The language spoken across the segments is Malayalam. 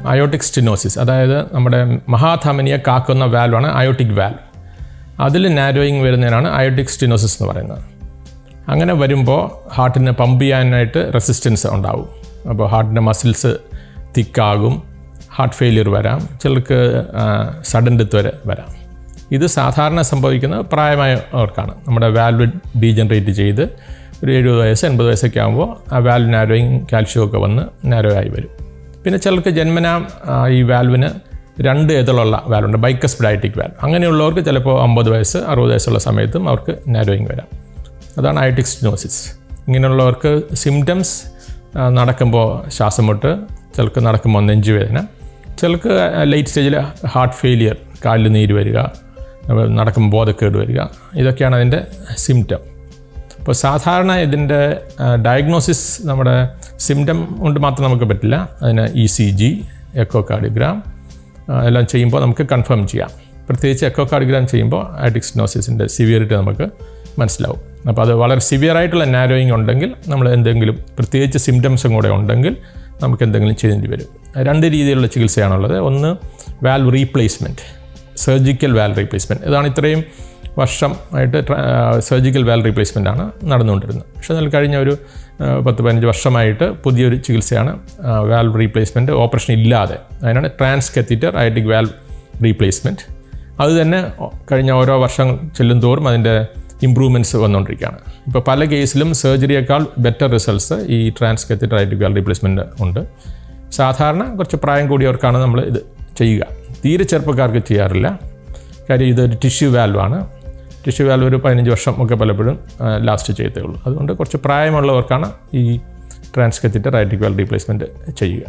അയോട്ടിക് സ്റ്റിനോസിസ് അതായത് നമ്മുടെ മഹാധമനിയെ കാക്കുന്ന വാൽവാണ് അയോട്ടിക് വാൽവ് അതിൽ നാരോയിങ് വരുന്നതിനാണ് അയോട്ടിക് സ്റ്റിനോസിസ് എന്ന് പറയുന്നത് അങ്ങനെ വരുമ്പോൾ ഹാർട്ടിന് പമ്പ് ചെയ്യാനായിട്ട് റെസിസ്റ്റൻസ് ഉണ്ടാവും അപ്പോൾ ഹാർട്ടിൻ്റെ മസിൽസ് തിക്കാകും ഹാർട്ട് ഫെയിലിയർ വരാം ചിലർക്ക് സഡൻ ഡെത്ത് വരെ വരാം ഇത് സാധാരണ സംഭവിക്കുന്നത് പ്രായമായവർക്കാണ് നമ്മുടെ വാൽവ് ഡീജനറേറ്റ് ചെയ്ത് ഒരു എഴുപത് വയസ്സ് എൺപത് വയസ്സൊക്കെ ആകുമ്പോൾ ആ വാൽവ് നാരോയും കാൽഷ്യം ഒക്കെ വന്ന് നാരോ ആയി വരും പിന്നെ ചിലർക്ക് ജന്മനാ ആ, ഈ വാൽവിന് രണ്ട് എതിളുള്ള വാൽവുണ്ട് ബൈക്കസ് ഡയറ്റിക് വാൽവ് അങ്ങനെയുള്ളവർക്ക് ചിലപ്പോൾ അമ്പത് വയസ്സ് അറുപത് വയസ്സുള്ള സമയത്തും അവർക്ക് നാരോയിങ് വരാം അതാണ് അയറ്റിക് സ്റ്റിനോസിസ് ഇങ്ങനെയുള്ളവർക്ക് സിംറ്റംസ് നടക്കുമ്പോൾ ശ്വാസം മുട്ട് ചിലർക്ക് നടക്കുമ്പോൾ നെഞ്ചുവേദന ചിലർക്ക് ലൈറ്റ് സ്റ്റേജിൽ ഹാർട്ട് ഫെയിലിയർ കാലിൽ നീര് വരിക അപ്പോൾ നടക്കുമ്പോൾ ബോധക്കേട് വരിക ഇതൊക്കെയാണ് അതിൻ്റെ സിംറ്റം അപ്പോൾ സാധാരണ ഇതിൻ്റെ ഡയഗ്നോസിസ് നമ്മുടെ സിംറ്റം കൊണ്ട് മാത്രം നമുക്ക് പറ്റില്ല അതിന് E C G echocardiogram എല്ലാം ചെയ്യുമ്പോൾ നമുക്ക് കൺഫേം ചെയ്യാം പ്രത്യേകിച്ച് എക്കോ കാർഡിയോഗ്രാം ചെയ്യുമ്പോൾ ആഡിക്സ്നോസിസിൻ്റെ സിവിയറിറ്റി നമുക്ക് മനസ്സിലാവും അപ്പോൾ അത് വളരെ സിവിയർ ആയിട്ടുള്ള നാരോയിങ് ഉണ്ടെങ്കിൽ നമ്മൾ എന്തെങ്കിലും പ്രത്യേകിച്ച് സിംറ്റംസും കൂടെ ഉണ്ടെങ്കിൽ നമുക്ക് എന്തെങ്കിലും ചെയ്യേണ്ടി വരും രണ്ട് രീതിയിലുള്ള ചികിത്സയാണുള്ളത് ഒന്ന് valve replacement surgical valve replacement ഇതാണ് ഇത്രയും വർഷം ആയിട്ട് സർജിക്കൽ വാൽ റീപ്ലേസ്മെൻ്റ് ആണ് നടന്നുകൊണ്ടിരുന്നത് പക്ഷേ എന്നാൽ കഴിഞ്ഞ ഒരു ആ, പത്ത് പതിനഞ്ച് വർഷമായിട്ട് പുതിയൊരു ചികിത്സയാണ് വാൽവ് റീപ്ലേസ്മെൻറ്റ് ഓപ്പറേഷൻ ഇല്ലാതെ അതിനാണ് transcatheter aortic valve replacement അത് തന്നെ കഴിഞ്ഞ ഓരോ വർഷം ചെല്ലും തോറും അതിൻ്റെ ഇമ്പ്രൂവ്മെൻറ്റ്സ് വന്നുകൊണ്ടിരിക്കുകയാണ് ഇപ്പോൾ പല കേസിലും സർജറിയേക്കാൾ ബെറ്റർ റിസൾട്ട്സ് ഈ transcatheter aortic valve replacement ഉണ്ട് സാധാരണ കുറച്ച് പ്രായം കൂടിയവർക്കാണ് നമ്മൾ ഇത് ചെയ്യുക തീരെ ചെറുപ്പക്കാർക്ക് ചെയ്യാറില്ല കാര്യം ഇതൊരു ടിഷ്യൂ വാൽവാണ് ടിഷ്യൂ വാൽവ് ഒരു പതിനഞ്ച് വർഷം ഒക്കെ പലപ്പോഴും ലാസ്റ്റ് ചെയ്തേ ഉള്ളൂ അതുകൊണ്ട് കുറച്ച് പ്രായമുള്ളവർക്കാണ് ഈ ട്രാൻസ്കത്തിൻ്റെ റൈറ്റിക് വാൽവ് റീപ്ലേസ്മെൻറ്റ് ചെയ്യുക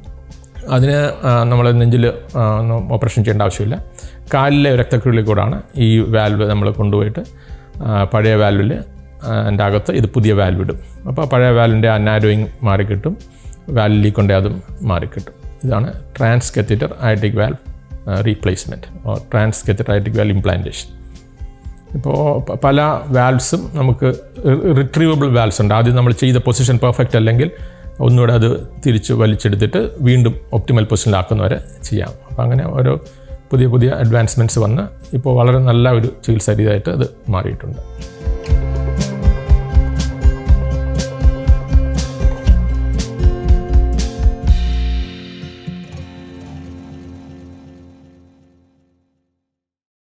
അതിന് നമ്മൾ നെഞ്ചിൽ ഓപ്പറേഷൻ ചെയ്യേണ്ട ആവശ്യമില്ല കാലിലെ രക്തക്കുഴലിൽ കൂടാണ് ഈ വാൽവ് നമ്മൾ കൊണ്ടുപോയിട്ട് ആ, പഴയ വാൽവിൽ അതിൻ്റെ അകത്ത് ഇത് പുതിയ വാൽവ് ഇടും അപ്പോൾ പഴയ വാൽവിൻ്റെ ആ നാരോയിങ് മാറിക്കിട്ടും വാൽവിൽ കൊണ്ടേ അതും മാറിക്കിട്ടും ഇതാണ് transcatheter aortic valve replacement or transcatheter aortic valve implantation ഇപ്പോൾ പ- പല വാൽവ്സും നമുക്ക് റിട്രീവബിൾ വാൽവ്സ് ഉണ്ട് ആദ്യം നമ്മൾ ചെയ്ത പൊസിഷൻ പെർഫെക്റ്റ് അല്ലെങ്കിൽ ഒന്നുകൂടെ അത് തിരിച്ച് വലിച്ചെടുത്തിട്ട് വീണ്ടും ഒപ്റ്റിമൽ പൊസിഷനിലാക്കുന്നവരെ ചെയ്യാം അപ്പോൾ അങ്ങനെ ഓരോ പുതിയ പുതിയ അഡ്വാൻസ്മെൻറ്റ്സ് വന്ന് ഇപ്പോൾ വളരെ നല്ല ഒരു ചികിത്സാ രീതിയായിട്ട് അത് മാറിയിട്ടുണ്ട്